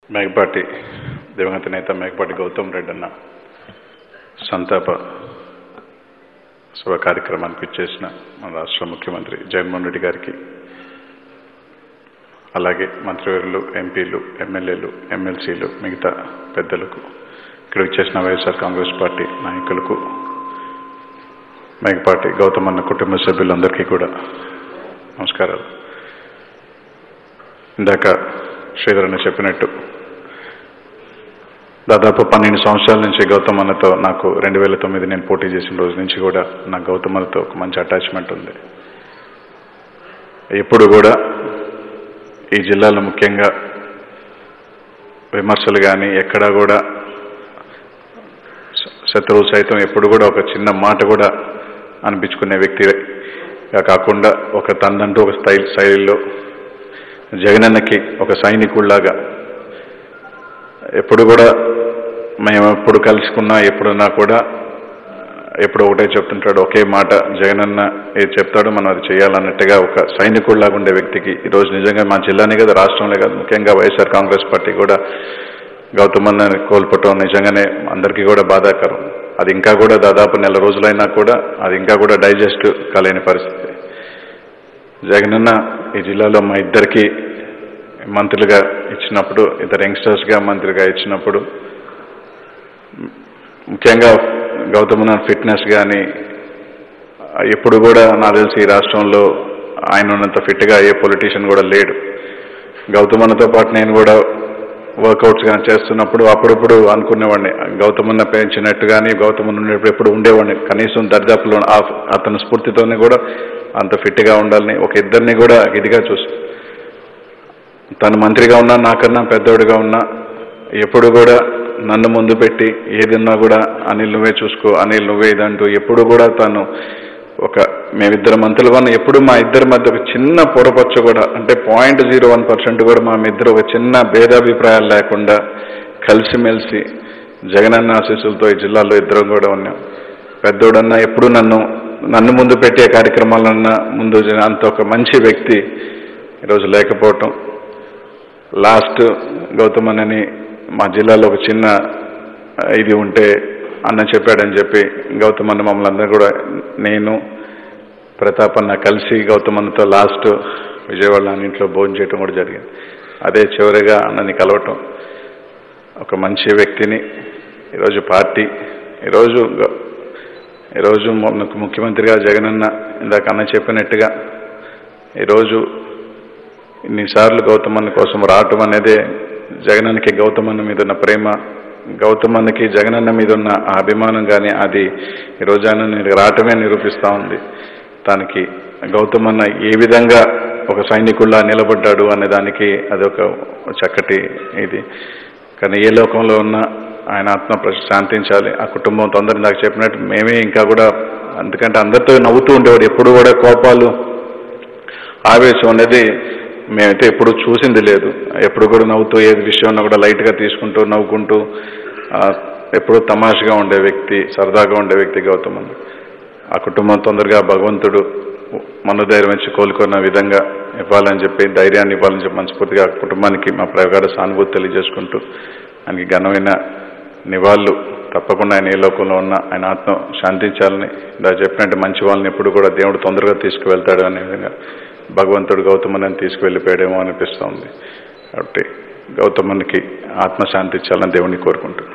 మేకపాటి దివంగత నేత మేకపాటి గౌతమ్ రెడ్డి అన్న సంతాప సభ కార్యక్రమానికి ఇచ్చేసిన మన రాష్ట్ర ముఖ్యమంత్రి జగన్మోహన్ రెడ్డి గారికి అలాగే మంత్రివర్యులు ఎంపీలు ఎమ్మెల్యేలు ఎమ్మెల్సీలు మిగతా పెద్దలకు ఇక్కడ ఇచ్చేసిన వైఎస్ఆర్ కాంగ్రెస్ పార్టీ నాయకులకు మేకపాటి గౌతమ్ అన్న కుటుంబ సభ్యులందరికీ కూడా నమస్కారాలు ఇందాక శ్రీధర్ అన్న చెప్పినట్టు దాదాపు పన్నెండు సంవత్సరాల నుంచి గౌతమ్ అన్నతో నాకు రెండు వేల తొమ్మిది నేను పోటీ చేసిన రోజు నుంచి కూడా నాకు గౌతమ్ అన్నతో ఒక మంచి అటాచ్మెంట్ ఉంది ఎప్పుడు కూడా ఈ జిల్లాలో ముఖ్యంగా విమర్శలు కానీ ఎక్కడా కూడా శ- శత్రువులు సైతం ఎప్పుడు కూడా ఒక చిన్న మాట కూడా అనిపించుకునే వ్యక్తిగా కాకుండా ఒక తనదంటూ ఒక స్టైల్ శైలిలో జగనన్నకి ఒక సైనికుల్లాగా ఎప్పుడు కూడా మేము ఎప్పుడు కలుసుకున్నా ఎప్పుడున్నా కూడా ఎప్పుడు ఒకటే చెప్తుంటాడు ఒకే మాట జగనన్న ఏది చెప్తాడో మనం అది చేయాలన్నట్టుగా ఒక సైనికుడిలాగా ఉండే వ్యక్తికి ఈరోజు నిజంగా మా జిల్లానే కదా రాష్ట్రంలో కాదు ముఖ్యంగా వైఎస్ఆర్ కాంగ్రెస్ పార్టీ కూడా గౌతమన్న కోల్పోవటం నిజంగానే అందరికీ కూడా బాధాకరం అది ఇంకా కూడా దాదాపు నెల రోజులైనా కూడా అది ఇంకా కూడా డైజెస్ట్ కాలేని పరిస్థితి జగనన్న ఈ జిల్లాలో మా ఇద్దరికి మంత్రులుగా ఇచ్చినప్పుడు ఇద్దరు యంగ్స్టర్స్గా మంత్రిగా ఇచ్చినప్పుడు ముఖ్యంగా గౌతమన ఫిట్నెస్ కానీ ఎప్పుడు కూడా నాకు తెలిసి ఈ రాష్ట్రంలో ఆయన ఉన్నంత ఫిట్గా ఏ పొలిటీషియన్ కూడా లేడు గౌతమన్నతో పాటు నేను కూడా వర్కౌట్స్ కానీ చేస్తున్నప్పుడు అప్పుడప్పుడు అనుకునేవాడిని గౌతమన్న పెంచినట్టు కానీ గౌతమన్న ఉన్నప్పుడు ఎప్పుడు ఉండేవాడిని కనీసం దరిదాపులో ఆ- అతని స్ఫూర్తితోనే కూడా అంత ఫిట్గా ఉండాలని ఒక ఇద్దరిని కూడా ఇదిగా చూసి తను మంత్రిగా ఉన్నా నాకన్నా పెద్దోడిగా ఉన్నా ఎప్పుడు కూడా నన్ను ముందు పెట్టి ఏదన్నా కూడా అనిల్ నువ్వే చూసుకో అనిల్ నువ్వే ఇదంటూ ఎప్పుడు కూడా తను ఒక మేమిద్దరు మంత్రులుగా ఉన్న ఎప్పుడు మా ఇద్దరి మధ్య ఒక చిన్న పొరపచ్చ కూడా అంటే పాయింట్ జీరో వన్ పర్సెంట్ కూడా మా ఇద్దరు ఒక చిన్న భేదాభిప్రాయాలు లేకుండా కలిసిమెలిసి జగనన్న ఆశీస్సులతో ఈ జిల్లాలో ఇద్దరం కూడా ఉన్నాం పెద్దోడన్నా ఎప్పుడు నన్ను నన్ను ముందు పెట్టే కార్యక్రమాలన్నా ముందు జ- అంత ఒక మంచి వ్యక్తి ఈరోజు లేకపోవటం లాస్ట్ గౌతమ్ అన్నని మా జిల్లాలో ఒక చిన్న ఆ, ఇది ఉంటే అన్న చెప్పాడని చెప్పి గౌతమ్ అన్న మమ్మల్ని అందరూ కూడా నేను ప్రతాప్ అన్న కలిసి గౌతమ్ అన్నతో లాస్ట్ విజయవాడ అన్న ఇంట్లో భోజనం చేయటం కూడా జరిగింది అదే చివరిగా అన్నని కలవటం ఒక మంచి వ్యక్తిని ఈరోజు పార్టీ ఈరోజు గ- ఈరోజు మొన్న ముఖ్యమంత్రిగా జగనన్న ఇందాక అన్న చెప్పినట్టుగా ఈరోజు ఇన్నిసార్లు గౌతమన్న కోసం రావటం అనేదే జగనన్నకి గౌతమన్న మీద ఉన్న ప్రేమ గౌతమన్నకి జగనన్న మీద ఉన్న ఆ అభిమానం కానీ అది ఈ రోజు ఆయన నేను రావటమే నిరూపిస్తూ ఉంది తనకి గౌతమన్న ఏ విధంగా ఒక సైనికుల్లా నిలబడ్డాడు అనే దానికి అదొక చక్కటి ఇది కానీ ఏ లోకంలో ఉన్నా ఆయన ఆత్మ ప్రశ- శాంతించాలి ఆ కుటుంబం తొందర నాకు చెప్పినట్టు మేమే ఇంకా కూడా ఎందుకంటే అందరితో నవ్వుతూ ఉండేవాడు ఎప్పుడు కూడా కోపాలు ఆవేశం అనేది మేమైతే ఎప్పుడు చూసింది లేదు ఎప్పుడు కూడా నవ్వుతూ ఏది విషయం ఉన్నా కూడా లైట్గా తీసుకుంటూ నవ్వుకుంటూ ఆ, ఎప్పుడూ తమాషగా ఉండే వ్యక్తి సరదాగా ఉండే వ్యక్తి గౌతమ్ అన్న. ఆ కుటుంబం తొందరగా భగవంతుడు మనోధైర్యం ఇచ్చి కోలుకున్న విధంగా ఇవ్వాలని చెప్పి ధైర్యాన్ని ఇవ్వాలని చెప్పి మనస్ఫూర్తిగా ఆ కుటుంబానికి మా ప్రగాఢ సానుభూతి తెలియజేసుకుంటూ ఆయనకి ఘనమైన నివాళులు తప్పకుండా ఆయన ఏ లోకంలో ఉన్నా ఆయన ఆత్మ శాంతించాలని ఇలా చెప్పినట్టు మంచి వాళ్ళని ఎప్పుడు కూడా దేవుడు తొందరగా తీసుకువెళ్తాడు అనే విధంగా భగవంతుడు గౌతమని తీసుకువెళ్ళిపోయాడేమో అనిపిస్తోంది కాబట్టి గౌతమునికి ఆత్మ శాంతించాలని దేవుణ్ణి కోరుకుంటూ